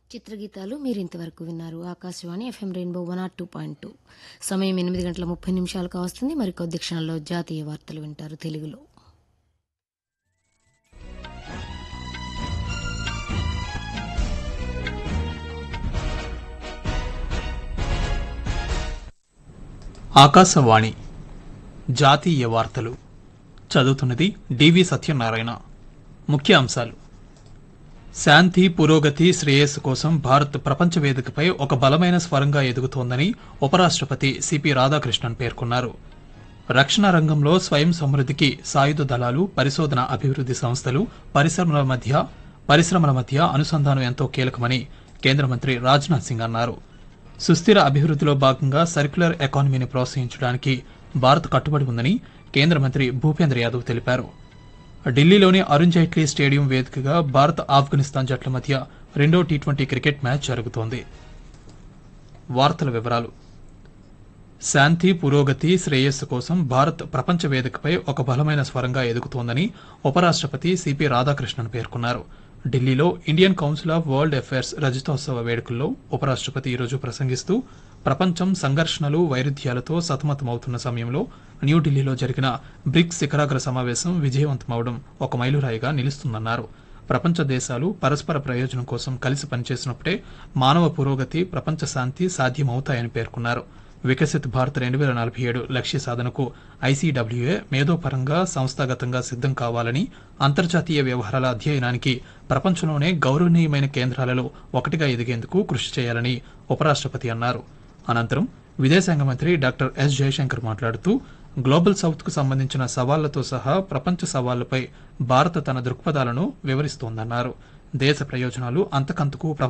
చిత్రగీతాలు మీరు ఇంతవరకు విన్నారు Akashvani FM rainbow one O two point two సమయం ఎనిమిది గంటల ముప్పై నిమిషాలు కావస్తుంది మరికొద్ది క్షణాల్లో జాతీయ వార్తలు వింటారు తెలుగులో ఆకాశవాణి జాతీయ వార్తలు చదువుతున్నది డివి సత్యనారాయణ ముఖ్య అంశాలు శాంతి పురోగతి శ్రేయస్సు కోసం భారత్ ప్రపంచ వేదికపై ఒక బలమైన స్వరంగా ఎదుగుతోందని ఉపరాష్ట్రపతి సిపి రాధాకృష్ణన్ పేర్కొన్నారు రక్షణ రంగంలో స్వయం సమృద్ధికి సాయుధ దళాలు పరిశోధన అభివృద్ధి సంస్థలు పరిశ్రమల మధ్య పరిశ్రమల మధ్య అనుసంధానం ఎంతో కీలకమని కేంద్ర మంత్రి రాజ్నాథ్ సింగ్ అన్నారు సుస్థిర అభివృద్ధిలో భాగంగా సర్క్యులర్ ఎకానమీని ప్రోత్సహించడానికి భారత్ కట్టుబడి ఉందని కేంద్ర మంత్రి భూపేంద్ర యాదవ్ తెలిపారు ఢిల్లీలోని అరుణ్ జైట్లీ స్టేడియం వేదికగా భారత్ ఆఫ్ఘనిస్తాన్ జట్ల మధ్య రెండో టీ ట్వంటీ క్రికెట్ మ్యాచ్ జరుగుతోంది వార్తల వివరాలు శాంతి పురోగతి శ్రేయస్సు కోసం భారత్ ప్రపంచ వేదికపై ఒక బలమైన స్వరంగా ఎదుగుతోందని ఉపరాష్ట్రపతి సిపి రాధాకృష్ణన్ పేర్కొన్నారు ఢిల్లీలో Indian council of world affairs రజతోత్సవ వేడుకల్లో ఉపరాష్ట్రపతి ఈరోజు ప్రసంగిస్తూ ప్రపంచం సంఘర్షణలు వైరుధ్యాలతో సతమతమవుతున్న సమయంలో న్యూఢిల్లీలో జరిగిన బ్రిక్స్ శిఖరాగ్ర సమావేశం విజయవంతమవడం ఒక మైలురాయిగా నిలుస్తుందన్నారు ప్రపంచ దేశాలు పరస్పర ప్రయోజనం కోసం కలిసి పనిచేసినప్పుడే మానవ పురోగతి ప్రపంచ శాంతి సాధ్యమవుతాయని పేర్కొన్నారు వికసిత్ భారత్ రెండు వేల నలభై ఏడు లక్ష్య సాధనకు ఐసీడబ్ల్యూఏ మేధోపరంగా సంస్థాగతంగా సిద్ధం కావాలని అంతర్జాతీయ వ్యవహారాల అధ్యయనానికి ప్రపంచంలోనే గౌరవనీయమైన కేంద్రాలలో ఒకటిగా ఎదిగేందుకు కృషి చేయాలని ఉపరాష్ట్రపతి అన్నారు అనంతరం విదేశాంగ మంత్రి డాక్టర్ ఎస్ జయశంకర్ మాట్లాడుతూ గ్లోబల్ సౌత్ కు సంబంధించిన సవాళ్లతో సహా ప్రపంచ సవాళ్లపై భారత్ తన దృక్పథాలను వివరిస్తోందన్నారు దేశ ప్రయోజనాలు అంతకంతకు